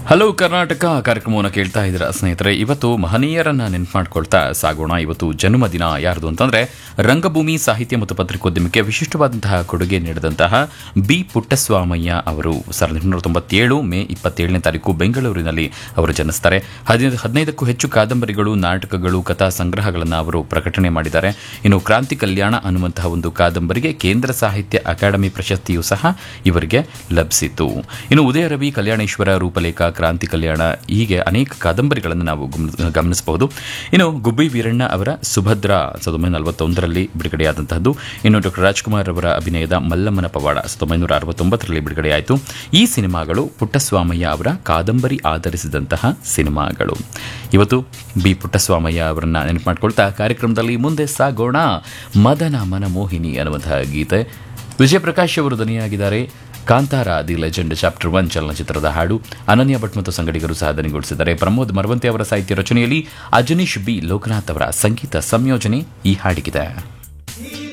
hello Karnataka ಕಾರ್ಯಕ್ರಮವನ್ನು ಕೇಳ್ತಾ ಇದ್ದೀರಾ ಸ್ನೇಹಿತರೆ ಇವತ್ತು ಮಹನೀಯರನ್ನ ನೆನ್ಪು ಮಾಡ್ಕೊಳ್ತಾ ಸಾಗೋಣ ಇವತ್ತು ಜನ್ಮದಿನ ಯಾರ್ದು ಅಂತಂದ್ರೆ ರಂಗಭೂಮಿ ಸಾಹಿತ್ಯ ಮತ್ತು ಪತ್ರಿಕೋದ್ಯಮಕ್ಕೆ ವಿಶಿಷ್ಟವಾದಂತಹ ಕೊಡುಗೆ ನೀಡಿದಂತಹ ಬಿ ಪುಟ್ಟಸ್ವಾಮಯ್ಯ ಅವರು ಸಾವಿರದ ಎಂಟುನೂರ ತೊಂಬತ್ತೇಳು ಮೇ ಇಪ್ಪತ್ತೇಳನೇ ತಾರೀಕು ಬೆಂಗಳೂರಿನಲ್ಲಿ ಅವರು ಜನಿಸ್ತಾರೆ ಹದಿನೈದು ಹದಿನೈದಕ್ಕೂ ಹೆಚ್ಚು ಕಾದಂಬರಿಗಳು ನಾಟಕಗಳು ಕಥಾ ಸಂಗ್ರಹಗಳನ್ನು ಅವರು ಪ್ರಕಟಣೆ ಮಾಡಿದ್ದಾರೆ ಇನ್ನು ಕ್ರಾಂತಿ ಕಲ್ಯಾಣ ಅನ್ನುವಂತಹ ಒಂದು ಕಾದಂಬರಿಗೆ ಕೇಂದ್ರ ಸಾಹಿತ್ಯ ಅಕಾಡೆಮಿ ಪ್ರಶಸ್ತಿಯೂ ಸಹ ಇವರಿಗೆ ಲಭಿಸಿತು ಇನ್ನು ಉದಯ ರವಿ ಕಲ್ಯಾಣೇಶ್ವರ ರೂಪಲೇಖ ಕ್ರಾಂತಿ ಕಲ್ಯಾಣ ಹೀಗೆ ಅನೇಕ ಕಾದಂಬರಿಗಳನ್ನು ನಾವು ಗಮನ- ಗಮನಿಸಬಹುದು ಇನ್ನು ಗುಬ್ಬಿ ವೀರಣ್ಣ ಅವರ ಸುಭದ್ರ ಸಾವಿರದ ಒಂಬೈನೂರ ನಲವತ್ತೊಂದರಲ್ಲಿ ಬಿಡುಗಡೆಯಾದಂತಹದ್ದು ಇನ್ನು ಡಾಕ್ಟರ್ ರಾಜ್ಕುಮಾರ್ ಅವರ ಅಭಿನಯದ ಮಲ್ಲಮ್ಮನ ಪವಾಡ ಸಾವಿರದ ಒಂಬೈನೂರ ಅರವತ್ತೊಂಬತ್ತರಲ್ಲಿ ಬಿಡುಗಡೆಯಾಯಿತು ಈ ಸಿನಿಮಾಗಳು ಪುಟ್ಟಸ್ವಾಮಯ್ಯ ಅವರ ಕಾದಂಬರಿ ಆಧರಿಸಿದಂತಹ ಸಿನಿಮಾಗಳು ಇವತ್ತು ಬಿ ಪುಟ್ಟಸ್ವಾಮಯ್ಯ ಅವರನ್ನ ನೆನಪು ಮಾಡ್ಕೊಳ್ತಾ ಕಾರ್ಯಕ್ರಮದಲ್ಲಿ ಮುಂದೆ ಸಾಗೋಣ ಮದನ ಮನಮೋಹಿನಿ ಅನ್ನುವಂತಹ ಗೀತೆ ವಿಜಯ ಪ್ರಕಾಶ್ ಅವರು ಧ್ವನಿಯಾಗಿದ್ದಾರೆ Kantara the legend chapter one ಚಲನಚಿತ್ರದ ಹಾಡು ಅನನ್ಯ ಭಟ್ ಮತ್ತು ಸಂಗಡಿಗರು ಸಹ ಧ್ವನಿಗೊಳಿಸಿದ್ದಾರೆ ಪ್ರಮೋದ್ ಮರವಂತೆ ಅವರ ಸಾಹಿತ್ಯ ರಚನೆಯಲ್ಲಿ ಅಜನೀಶ್ ಬಿ ಲೋಕನಾಥ್ ಅವರ ಸಂಗೀತ ಸಂಯೋಜನೆ ಈ ಹಾಡಿಗಿದೆ